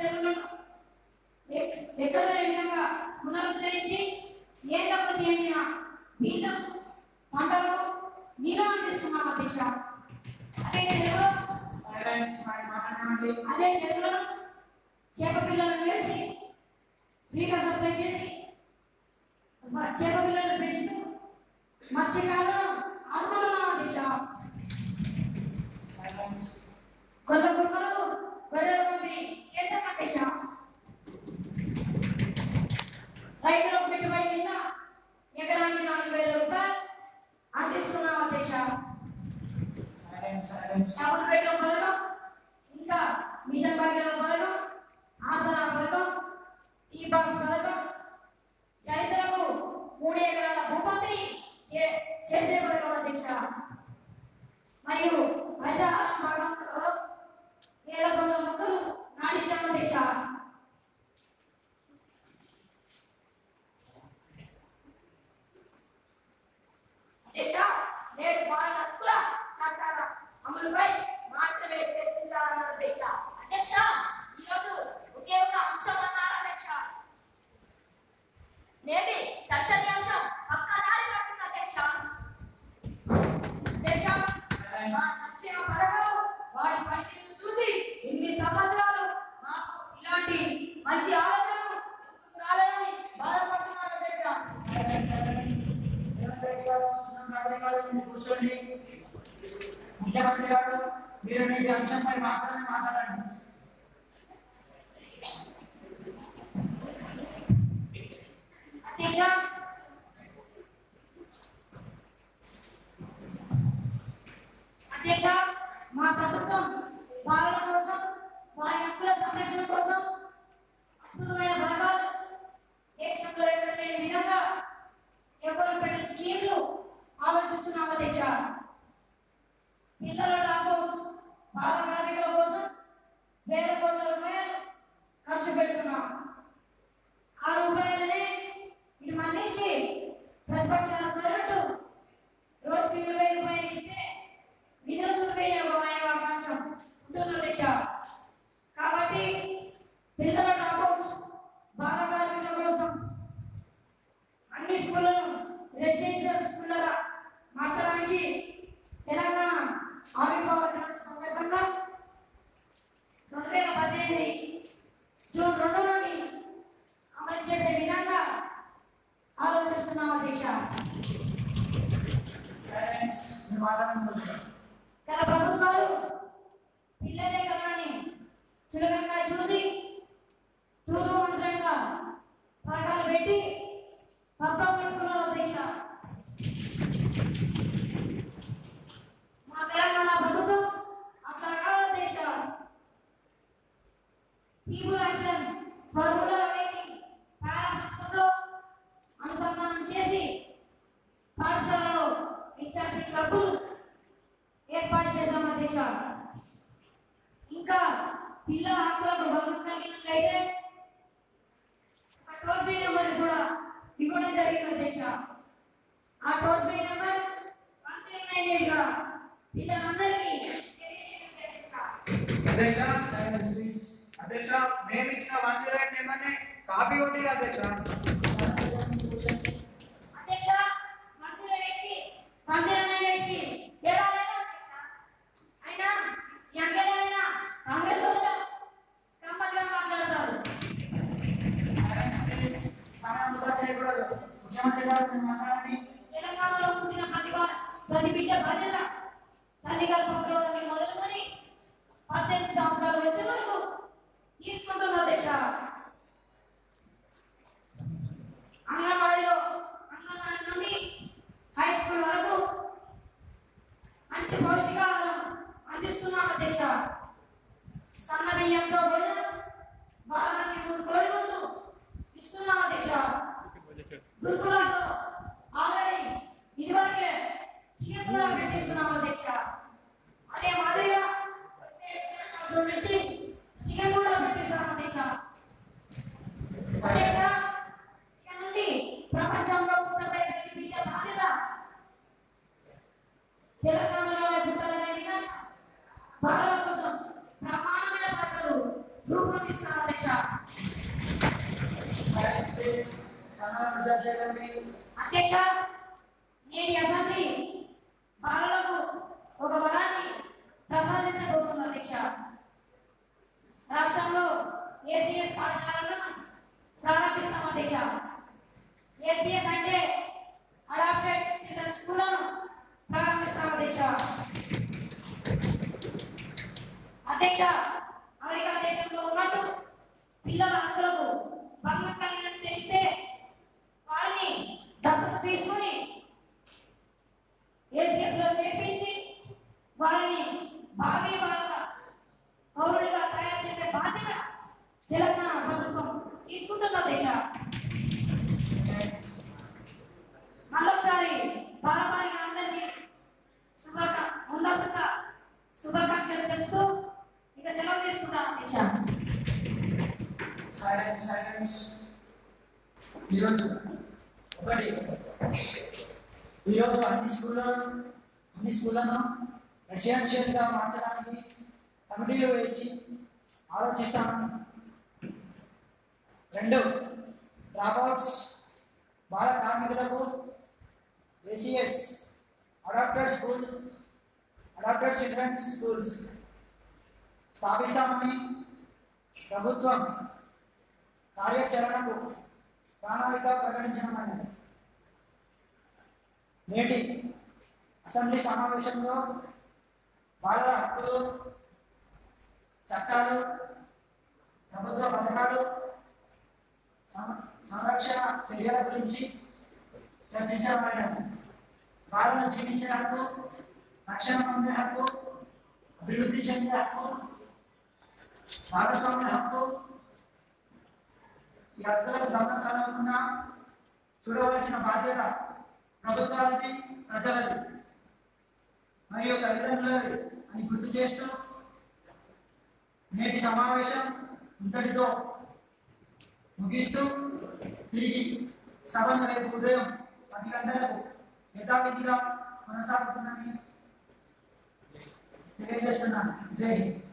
చెరువులను ఎక్- ఎక్కడ లేని విధంగా పునరుద్ధరించి ఏళ్ళ కొద్ది ఎండిన నీళ్లకు పంటలకు నీరు అందిస్తున్నాం అధ్యక్ష అదే చెరువులో సైలెన్స్ మరి మాట్లాడండి అదే చెరువులో చేప పిల్లలను వేసి ఫ్రీగా సప్లై చేసి మ- చేప పిల్లలను పెంచుతూ మత్స్యకారులను ఆదుకుంటున్నాం అధ్యక్ష సైలెన్స్ గొల్ల కుటుంబాలకు గొర్రెల పంపిణీ చేశాం అధ్యక్ష రైతులకు పెట్టుబడి కింద ఎకరానికి నాలుగు వేల రూపాయలు అందిస్తున్నాం అధ్యక్ష సైలెన్స్ సైలెన్స్ డబుల్ బెడ్రూమ్ పథకం ఇంకా మిషన్ భాగ్యత పథకం ఆసరా పథకం ఈ బాక్స్ పథకం దళితులకు మూడు ఎకరాల భూపంపిణీ చే చేసే పథకం అధ్యక్ష మరియు హరితహారం భాగంలో వేల కొన్న మొక్కలు నాటించాం అధ్యక్ష అధ్యక్ష నేడు బాల హక్కుల చట్టాల అమలుపై మాత్రమే చర్చించాలన్న అధ్యక్ష అధ్యక్ష ఈరోజు ఒకే ఒక అంశం అన్నారు అధ్యక్ష నేటి చర్చనీయాంశం పక్క దారి పడుతుంది అధ్యక్ష అధ్యక్ష మా సంక్షేమ పథకం వాటి పనితీరును చూసి ఇన్ని సంవత్సరాలు మాకు ఇలాంటి మంచి ఆలోచనలు ఎందుకు రాలేదని బాధపడుతున్నారు అధ్యక్ష సైలెన్స్ సైలెన్స్ రేవంత్ రెడ్డి గారు సునం రాజయ్య గారు మీరు కూర్చోండి ముఖ్యమంత్రి గారు మీరు నేటి అంశంపై మాత్రమే మాట్లాడండి అధ్యక్ష అధ్యక్ష మా ప్రభుత్వం బాలల కోసం వారి హక్కుల సంరక్షణ కోసం అద్భుతమైన పథకాలు దేశంలో ఎక్కడ లేని విధంగా ఎవరు పెట్టిన స్కీమ్లు ఆలోచిస్తున్నాం అధ్యక్ష పిల్లల డ్రాప్అవుట్స్ బాల కార్మికుల కోసం వేల కోట్ల రూపాయలు ఖర్చు పెడుతున్నాం ఆ రూపాయలనే ఇది మళ్ళించి ప్రతిపక్షాలు కోరినట్టు రోజుకి ఇరవై రూపాయలు ఇస్తే నిధులు దుర్పేనే అయ్యే అవకాశం ఉంటుంది అధ్యక్ష కాబట్టి పిల్లల డ్రాప్అవుట్స్ బాల కార్మికుల కోసం అన్ని స్కూళ్లను రెసిడెన్షియల్ స్కూళ్ళగా మార్చడానికి తెలంగాణ ఆవిర్భావ దినోత్సవం సందర్భంగా రెండు వేల పద్దెనిమిది జూన్ రెండు నుండి అమలు చేసే విధంగా ఆలోచిస్తున్నాం అధ్యక్ష సైలెన్స్ మీరు మాట్లాడండి గత ప్రభుత్వాలు పిల్లలే కదా అని చులకనగా చూసి తూరు మంత్రంగా పథకాలు పెట్టి పబ్బం పెట్టుకున్నారు అధ్యక్ష మా తెలంగాణ ప్రభుత్వం అట్లా కాదు అధ్యక్ష people action for rural awakening PARA సంస్థతో అనుసంధానం చేసి పాఠశాలలో హెచ్ఆర్సీ క్లబ్బులు ఏర్పాటు చేశాం అధ్యక్ష ఇంకా పిల్లల హక్కులకు భంగం కలిగినట్లయితే ఒక టోల్ ఫ్రీ నెంబర్ కూడా ఇవ్వడం జరిగింది అధ్యక్ష ఆ toll free number one three nine eight గా పిల్లలందరికీ తెలియజేయండి అధ్యక్ష అధ్యక్ష సైలెన్స్ ప్లీజ్ అధ్యక్ష మేము ఇచ్చిన వన్ జీరో ఎయిట్ నెంబర్ని కాపీ కొట్టిరు అధ్యక్ష అధ్యక్ష వన్ జీరో ఎయిట్ కి వన్ జీరో నైన్ ఎయిట్ కి తేడా లేదా అధ్యక్ష అయినా ఈ అంకెలేమైనా కాంగ్రెస్ వాళ్ళుగా కంపల్గా మాట్లాడతారు సైలెన్స్ ప్లీజ్ సమయం వృధా చేయకూడదు ముఖ్యమంత్రి గారు మీరు మాట్లాడండి తెలంగాణలో పుట్టిన ప్రతి వా- ప్రతి బిడ్డ బాధ్యత తల్లి గర్భంలో నుండి మొదలుకొని పద్దెనిమిది సంవత్సరాలు వచ్చే వరకు తీసుకుంటున్న అధ్యక్ష అంగన్వాడీలో అంగన్వాడీ నుండి హై స్కూల్ వరకు మంచి పౌష్టికాహారం అందిస్తున్నాం అధ్యక్ష సన్న బియ్యంతో భోజనం వారానికి మూడు కోడిగుడ్లు ఇస్తున్నాం అధ్యక్ష గురుకులాల్లో ఆల్రెడీ ఇదివరకే చికెన్ కూడా పెట్టిస్తున్నాం అధ్యక్ష అదే మాదిరిగా వచ్చే సంవత్సరం నుంచి చికెన్ కూడా పెట్టిస్తాం అధ్యక్ష అధ్యక్ష ఇక నుండి ప్రపంచంలో పుట్టబోయే ప్రతి బిడ్డ బాధ్యత తెలంగాణలోనే పుట్టాలనే విధంగా బాలల కోసం ప్రమాణమైన పథకాలు రూపొందిస్తాం అధ్యక్ష ప్లీజ్ సన్మానం వృధా చేయండి అధ్యక్ష నేటి అసెంబ్లీ బాలలకు ఒక వరాన్ని ప్రసాదించబోతుంది అధ్యక్ష రాష్ట్రంలో ఏసీఎస్ పాఠశాలను ప్రారంభిస్తాం అధ్యక్ష ఏసీఎస్ అంటే అడాప్టెడ్ చిల్డ్రన్ స్కూళ్లను ప్రారంభిస్తాం అధ్యక్ష అధ్యక్ష అమెరికా దేశంలో ఉన్నట్టు పిల్లల హక్కులకు భంగం కలిగినట్టు తెలిస్తే వారిని దత్తత తీసుకొని ఏసీఎస్ లో చేర్పించి వారిని భావి భారత పౌరులుగా తయారు చేసే బాధ్యత తెలంగాణ ప్రభుత్వం తీసుకుంటుంది అధ్యక్ష మళ్ళొకసారి బాలబాలిక అందరికీ శుభాక ముందస్తుగా శుభాకాంక్షలు తెలుపుతూ ఇక సెలవు తీసుకుంటాం అధ్యక్ష సైలెన్స్ సైలెన్స్ ఈరోజు ఒకటి ఈరోజు అన్ని స్కూళ్ళను అన్ని స్కూళ్ళను రెసిడెన్షియల్గా మార్చడానికి కమిటీలు వేసి ఆలోచిస్తామని రెండు డ్రాప్అవుట్స్ బాల కార్మికులకు ACS adapted school adapted children's schools స్థాపిస్తామని ప్రభుత్వం కార్యాచరణకు ప్రణాళిక ప్రకటించనున్నది నేటి అసెంబ్లీ సమావేశంలో బాలల హక్కులు చట్టాలు ప్రభుత్వ పథకాలు సం- సంరక్షణ చర్యల గురించి చర్చించబడినది బాలను జీవించే హక్కు రక్షణ పొందే హక్కు అభివృద్ధి చెందే హక్కు భాగస్వామ్య హక్కు ఈ హక్కులకు భంగం కలగకుండా చూడవలసిన బాధ్యత ప్రభుత్వాలది ప్రజలది మరియు తల్లిదండ్రులది అని గుర్తు చేస్తూ నేటి సమావేశం ఇంతటితో ముగిస్తూ తిరిగి సభను రేపు ఉదయం పది గంటలకు యథావిధిగా కొనసాగుతుందని తెలియజేస్తున్నాను జై హింద్